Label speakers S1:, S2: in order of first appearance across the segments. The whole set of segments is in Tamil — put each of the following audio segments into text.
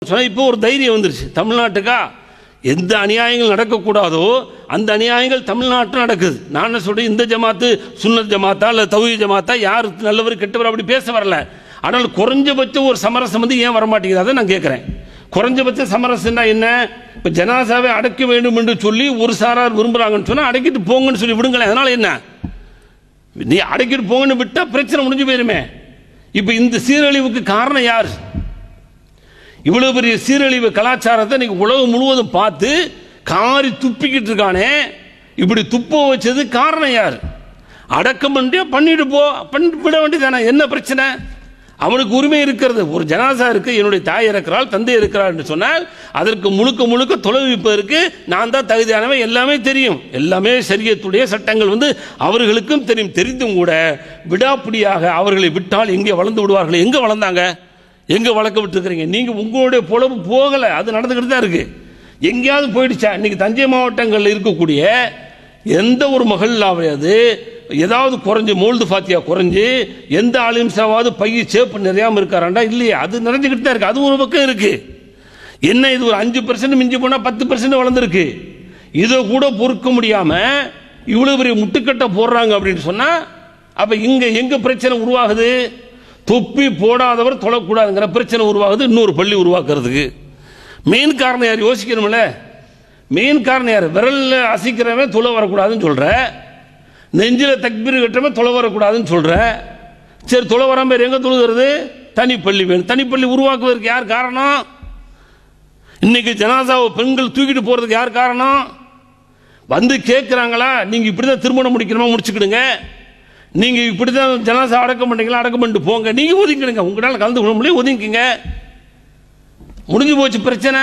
S1: சொன்னால் இப்போ ஒரு தைரியம் வந்துருச்சு தமிழ்நாட்டுக்கா எந்த அநியாயங்கள் நடக்கக்கூடாதோ அந்த அநியாயங்கள் தமிழ்நாட்டில் நடக்குது நான் என்ன சொல்கிறேன் இந்த ஜமாத்து சுன்னத் ஜமாத்தா இல்லை தௌஹி ஜமாத்தா யார் நல்லவர் கெட்டவர் அப்படி பேச வரல ஆனால் குறைஞ்சபட்சம் ஒரு சமரசம் வந்து ஏன் வரமாட்டேங்குது அதை நான் கேட்குறேன் குறைஞ்சபட்ச சமரசம்னா என்ன இப்போ ஜனாசாவை அடைக்க வேண்டும் என்று சொல்லி ஒரு சாரார் விரும்புகிறாங்கன்னு சொன்னால் அடைக்கிட்டு போங்கன்னு சொல்லி விடுங்களேன் அதனால் என்ன நீ அடைக்கிட்டு போங்கன்னு விட்டா பிரச்சனை முடிஞ்சு போயிருமே இப்போ இந்த சீரழிவுக்கு காரணம் யார் இவ்வளவு பெரிய சீரழிவு கலாச்சாரத்தை இன்னைக்கு உலகம் முழுவதும் பார்த்து காரி துப்பிக்கிட்டு இருக்கானே இப்படி துப்ப வச்சது காரணம் யார் அடக்கம் பண்ணிட்டு பண்ணிட்டு போ பண்ணிட்டு விட வேண்டியதானே என்ன பிரச்சனை அவனுக்கு உரிமை இருக்கிறது ஒரு ஜனாசா இருக்கு என்னுடைய தாய் இருக்கிறாள் தந்தை இருக்கிறாள் என்று சொன்னால் அதற்கு முழுக்க முழுக்க தொலைவிப்பதற்கு நான் தான் தகுதியானவன் எல்லாமே தெரியும் எல்லாமே சரியத்துடைய சட்டங்கள் வந்து அவர்களுக்கும் தெரியும் தெரிந்தும் கூட விடாப்பிடியாக அவர்களை விட்டால் எங்கே வளர்ந்து விடுவார்கள் எங்கே வளர்ந்தாங்க எங்கே வளர்க்க விட்டுருக்கிறீங்க நீங்கள் உங்களுடைய பொழப்பு போகலை அது நடந்துக்கிட்டு தான் இருக்கு எங்கேயாவது போயிடுச்சா இன்னைக்கு தஞ்சை மாவட்டங்களில் இருக்கக்கூடிய எந்த ஒரு மகளாவது ஏதாவது குறைஞ்சு மோல்டு ஃபாத்தியா குறைஞ்சு எந்த ஆலிம்சாவது பைய சேப்பு நிறையாம இருக்காராண்டா இல்லையா அது நிறைஞ்சுக்கிட்டு தான் இருக்கு அது ஒரு பக்கம் இருக்கு என்ன இது ஒரு அஞ்சு பர்சன்ட் மிஞ்சி போனால் பத்து பர்சன்ட் வளர்ந்துருக்கு இதை கூட பொறுக்க முடியாம இவ்வளவு பெரிய முட்டுக்கட்டை போடுறாங்க அப்படின்னு சொன்னா அப்ப இங்க எங்க பிரச்சனை உருவாகுது தொப்பி போடாதவர் தொழக்கூடாதுங்கிற பிரச்சனை உருவாகுது இன்னொரு பள்ளி உருவாக்குறதுக்கு மெயின் காரணம் யார் யோசிக்கணும்ல மெயின் காரணம் யார் விரல்ல அசைக்கிறவன் தொலை வரக்கூடாதுன்னு சொல்ற நெஞ்சில் தக்பீர் கட்டுறவன் தொலை வரக்கூடாதுன்னு சொல்ற சரி தொலை வராம வேற எங்க தொழுகிறது தனிப்பள்ளி வேணும் தனிப்பள்ளி உருவாக்குவதற்கு யார் காரணம் இன்னைக்கு ஜனாசாவை பெண்கள் தூக்கிட்டு போறதுக்கு யார் காரணம் வந்து கேட்குறாங்களா நீங்க இப்படிதான் திருமணம் முடிக்கணுமா முடிச்சுக்கிடுங்க நீங்க இப்படிதான் ஜனாசா அடக்கம் பண்ணீங்களா அடக்கம் பண்ணிட்டு போங்க நீங்க ஒதுங்கிடுங்க உங்களால கலந்து கொள்ள முடியும் ஒதுங்கிங்க முடிஞ்சு போச்சு பிரச்சனை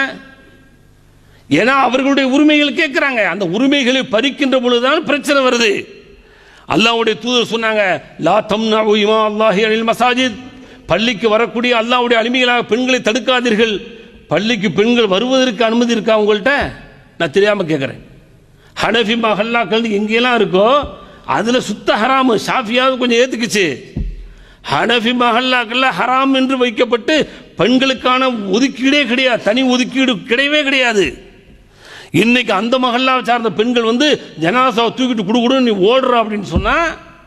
S1: ஏன்னா அவர்களுடைய உரிமைகள் கேட்கிறாங்க அந்த உரிமைகளை பறிக்கின்ற பொழுதுதான் பிரச்சனை வருது அல்லாஹ்வுடைய தூதர் சொன்னாங்க லா தம்னஉ இமா அல்லாஹி அனில் மசாஜித் பள்ளிக்கு வரக்கூடிய அல்லாஹ்வுடைய அடிமைகளாக பெண்களை தடுக்காதீர்கள் பள்ளிக்கு பெண்கள் வருவதற்கு அனுமதி இருக்கா உங்கள்கிட்ட நான் தெரியாம கேட்குறேன் ஹனஃபி மஹல்லாக்கள் எங்கெல்லாம் இருக்கோ அதுல சுத்த ஹராமு ஷாஃபியாவது கொஞ்சம் ஏத்துக்குச்சு ஹனஃபி மஹல்லாக்கள்ல ஹராம் என்று வைக்கப்பட்டு பெண்களுக்கான ஒதுக்கீடே கிடையாது தனி ஒதுக்கீடு கிடையவே கிடையாது இன்னைக்கு அந்த மஹல்லாவை சார்ந்த பெண்கள் வந்து ஜனாசாவை தூக்கிட்டு குடுகுடுன்னு நீ ஓடுற அப்படின்னு சொன்னா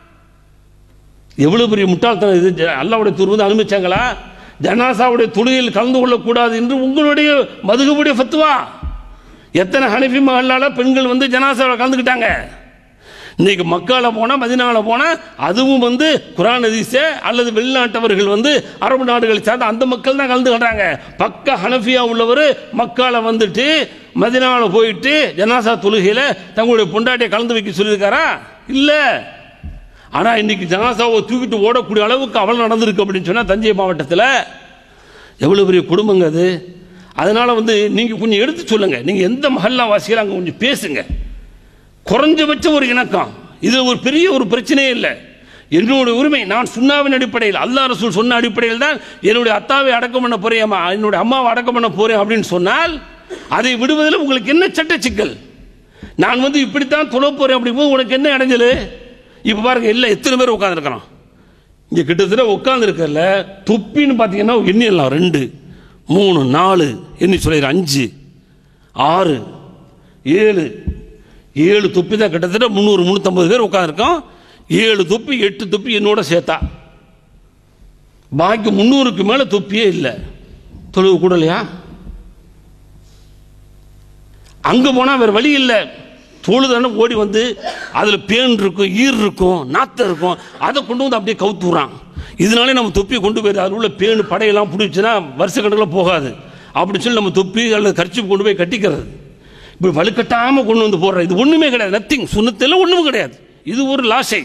S1: எவ்வளவு பெரிய முட்டாள்தனம் இது ஜ- அல்லாவுடைய தூர் வந்து அனுமதிச்சாங்களா ஜனாசாவுடைய தொழுகையில் கலந்து கொள்ளக்கூடாது என்று உங்களுடைய மதுகுபுடைய ஃபத்துவா எத்தனை ஹனஃபி மஹல்லால பெண்கள் வந்து ஜனாசாவில் கலந்துக்கிட்டாங்க இன்னைக்கு மக்கால போனா மதினால போனா அதுவும் வந்து குரான் ஹதீஸே அல்லது வெளிநாட்டவர்கள் வந்து அரபு நாடுகளை சார்ந்த அந்த மக்கள் தான் கலந்துக்கிறாங்க பக்க ஹனஃபியா உள்ளவர் மக்கால வந்துட்டு மதினால போயிட்டு ஜனாசா தொழுகையில தங்களுடைய பொண்டாட்டியை கலந்து வைக்க சொல்லியிருக்காரா இல்ல ஆனா இன்னைக்கு ஜனாசாவை தூக்கிட்டு ஓடக்கூடிய அளவுக்கு அவள் நடந்திருக்கு அப்படின்னு சொன்னா தஞ்சை மாவட்டத்தில் எவ்வளவு பெரிய குடும்பங்க அது அதனால வந்து நீங்க கொஞ்சம் எடுத்து சொல்லுங்க நீங்க எந்த மஹல்லா வாசிகள் அங்க கொஞ்சம் பேசுங்க குறைஞ்சபட்சம் ஒரு இணக்கம் இது ஒரு பெரிய ஒரு பிரச்சனையே இல்லை என்னுடைய உரிமை நான் சுண்ணாவின் அடிப்படையில் அல்லாஹ் ரசூல் சொன்ன அடிப்படையில் தான் என்னுடைய அத்தாவை அடக்கம் பண்ண போறேன் அம்மா, என்னுடைய அம்மாவை அடக்கம் பண்ண போறேன் அப்படின்னு சொன்னால் அதை விடுவதில் உங்களுக்கு என்ன சட்ட சிக்கல் நான் வந்து இப்படித்தான் தொலை போறேன் அப்படிங்கும்போது உனக்கு என்ன இடைஞ்சல் இப்போ பாருங்க இல்லை எத்தனை பேர் உட்காந்துருக்கிறோம் இங்கே கிட்டத்தட்ட உட்காந்துருக்கல தொப்பின்னு பார்த்தீங்கன்னா எண்ணிடலாம் ரெண்டு மூணு நாலு எண்ணி சொல்லிடுறேன் அஞ்சு ஆறு ஏழு ஏழு தொப்பி தான் கிட்டத்தட்ட முந்நூறு முந்நூற்றம்பது பேர் உட்காந்துருக்கோம் ஏழு தொப்பி எட்டு தொப்பி என்னோட சேர்த்தா பாக்கி முந்நூறுக்கு மேலே தொப்பியே இல்லை தொழுவு கூட இல்லையா அங்கே போனால் வேறு வழி இல்லை தொழுதான ஓடி வந்து அதில் பேன் இருக்கும் ஈர் இருக்கும் நாத்தம் இருக்கும் அதை கொண்டு வந்து அப்படியே கவுத்துறான் இதனாலே நம்ம தொப்பியை கொண்டு போயிரு அதில் உள்ள பேனு படையெல்லாம் பிடிச்சுன்னா வருஷ கணக்கில் போகாது அப்படி சொல்லி நம்ம தொப்பி அல்லது கர்ச்சி கொண்டு போய் கட்டிக்கிறது இப்படி வலுக்கட்டாமல் கொண்டு வந்து போடுற இது ஒன்றுமே கிடையாது நத்திங் சுண்ணத்தில் ஒன்றும் கிடையாது இது ஒரு லாசை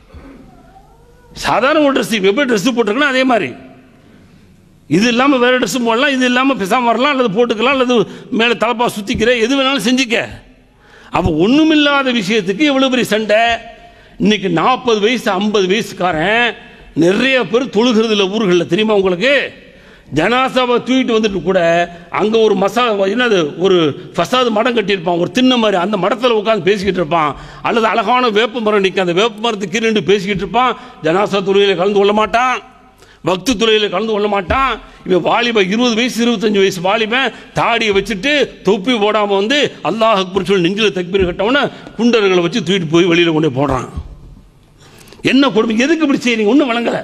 S1: சாதாரண ஒரு ட்ரெஸ் எப்படி ட்ரெஸ் போட்டிருக்கணும் அதே மாதிரி இது இல்லாமல் வேறு ட்ரெஸ் போடலாம் இது இல்லாமல் பிசாம வரலாம் அல்லது போட்டுக்கலாம் அல்லது மேலே தலப்பா சுற்றிக்கிற எது வேணாலும் செஞ்சுக்க அப்போ ஒன்றுமில்லாத விஷயத்துக்கு எவ்வளோ பெரிய சண்டை இன்னைக்கு நாற்பது வயசு ஐம்பது வயசுக்காரன் நிறைய பேர் தொழுகிறது இல்லை ஊர்களில் தெரியுமா உங்களுக்கு ஜனாசாவை தூக்கிட்டு வந்துட்டு கூட அங்கே ஒரு மசா என்னது ஒரு ஃபசாது மடம் கட்டியிருப்பான் ஒரு திண்ணை மாதிரி அந்த மடத்தில் உட்காந்து பேசிக்கிட்டு இருப்பான் அல்லது அழகான வேப்ப மரம் நிற்கும் அந்த வேப்ப மரத்துக்கு கீழே நின்று பேசிக்கிட்டு இருப்பான் ஜனாசா தொழுகையில் கலந்து கொள்ள மாட்டான் பக்து துறையில் கலந்து கொள்ள மாட்டான் இவன் வாலிபன் இருபது வயசு இருபத்தஞ்சு வயசு வாலிபன் தாடியை வச்சுட்டு தொப்பி போடாம வந்து அல்லாஹ் அக்பர் சொல்லி நெஞ்சில் தக்பீர் கட்டவன குண்டர்களை வச்சு தூக்கிட்டு போய் வெளியில கொண்டு போய் போடுறான் என்ன கொடுமை எதுக்கு இப்படி செய்றீங்க ஒன்றும் வழங்கல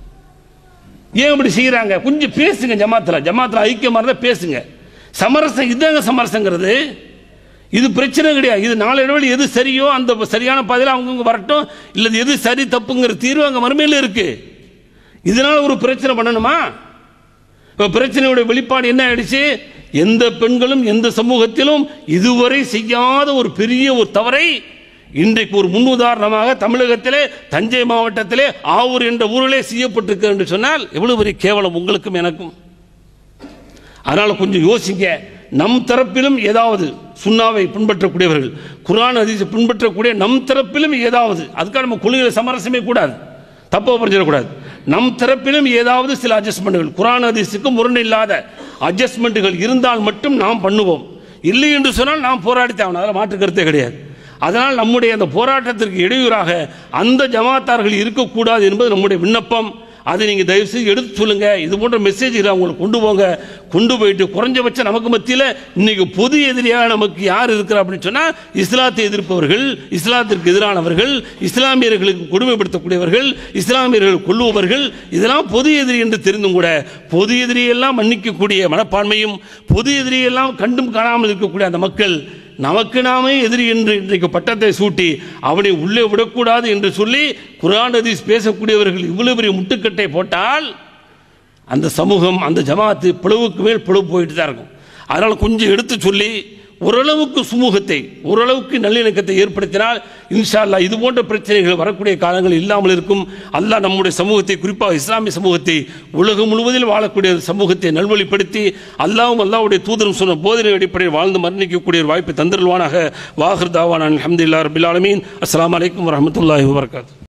S1: ஏன் இப்படி செய்யறாங்க கொஞ்சம் பேசுங்க ஜமாத்துல ஜமாத்துல ஐக்கியமா இருந்தா பேசுங்க சமரசம் இதாங்க சமரசங்கிறது இது பிரச்சனை கிடையாது இது நாளடைவில் எது சரியோ அந்த சரியான பதில அவங்கவுங்க வரட்டும் இல்லை எது சரி தப்புங்கிற தீர்வு அங்கே மறுமையில் இருக்கு இதனால ஒரு பிரச்சனை பண்ணணுமா இப்போ பிரச்சனையுடைய வெளிப்பாடு என்ன ஆயிடுச்சு எந்த பெண்களும் எந்த சமூகத்திலும் இதுவரை செய்யாத ஒரு பெரிய ஒரு தவறை இன்றைக்கு ஒரு முன் உதாரணமாக தமிழகத்திலே தஞ்சை மாவட்டத்திலே ஆவூர் என்ற ஊரிலே செய்யப்பட்டிருக்கு என்று சொன்னால் எவ்வளவு பெரிய கேவலம் உங்களுக்கும் எனக்கும் அதனால கொஞ்சம் யோசிங்க நம் தரப்பிலும் ஏதாவது சுண்ணாவை பின்பற்றக்கூடியவர்கள் குரான் ஹதீஸை பின்பற்றக்கூடிய நம் தரப்பிலும் ஏதாவது அதுக்காக நம்ம கொள்கையில சமரசமே கூடாது தப்பாக புரிஞ்சிடக்கூடாது நம் தரப்பிலும் ஏதாவது சில அட்ஜஸ்ட்மெண்ட்டுகள் குரான் ஹதீஸுக்கு முரண் இல்லாத அட்ஜஸ்ட்மெண்ட்டுகள் இருந்தால் மட்டும் நாம் பண்ணுவோம் இல்லை என்று சொன்னால் நாம் போராடித்தான் அதில் மாற்று கருத்தே கிடையாது அதனால் நம்முடைய அந்த போராட்டத்திற்கு இடையூறாக அந்த ஜமாத்தார்கள் இருக்கக்கூடாது என்பது நம்முடைய விண்ணப்பம் அதை நீங்கள் தயவு செய்து எடுத்து சொல்லுங்க இது போன்ற மெசேஜ்களை அவங்களுக்கு கொண்டு போங்க கொண்டு போயிட்டு குறைஞ்சபட்சம் நமக்கு மத்தியில் இன்னைக்கு பொது எதிரியாக நமக்கு யார் இருக்கிறா அப்படின்னு சொன்னால் இஸ்லாத்தை எதிர்ப்பவர்கள் இஸ்லாத்திற்கு எதிரானவர்கள் இஸ்லாமியர்களுக்கு கொடுமைப்படுத்தக்கூடியவர்கள் இஸ்லாமியர்கள் கொல்லுபவர்கள் இதெல்லாம் பொது எதிரி என்று தெரிந்தும் கூட பொது எதிரியெல்லாம் மன்னிக்கக்கூடிய மனப்பான்மையும் பொது எதிரியெல்லாம் கண்டும் காணாமல் இருக்கக்கூடிய அந்த மக்கள் நமக்கு நாமே எதிரி என்று இன்றைக்கு பட்டத்தை சூட்டி அவனை உள்ளே விடக்கூடாது என்று சொல்லி குரான் ஹதீஸ் பேசக்கூடியவர்கள் இவ்வளவு பெரிய முட்டுக்கட்டை போட்டால் அந்த சமூகம் அந்த ஜமாத்து பிளவுக்கு மேல் பிளவு போயிட்டு தான் இருக்கும் அதனால் கொஞ்சம் எடுத்து சொல்லி ஓரளவுக்கு சுமூகத்தை ஓரளவுக்கு நல்லிணக்கத்தை ஏற்படுத்தினால் இன்ஷா அல்லாஹ் இது போன்ற பிரச்சனைகள் வரக்கூடிய காலங்கள் இல்லாமல் இருக்கும் அல்லாஹ் நம்முடைய சமூகத்தை குறிப்பாக இஸ்லாமிய சமூகத்தை உலகம் முழுவதில் வாழக்கூடிய சமூகத்தை நல்வழிப்படுத்தி அல்லாவும் அல்லாவுடைய தூதரும் சொன்ன போதனை அடிப்படையில் வாழ்ந்து மரணிக்கக்கூடிய ஒரு வாய்ப்பை தந்திருவானாக வாஹர் தாவான் அலமதுல்லா ரபில் ஆலமீன் அஸ்லாம் வலைக்கம் வரமத்துல்லாஹி வபரகாத்து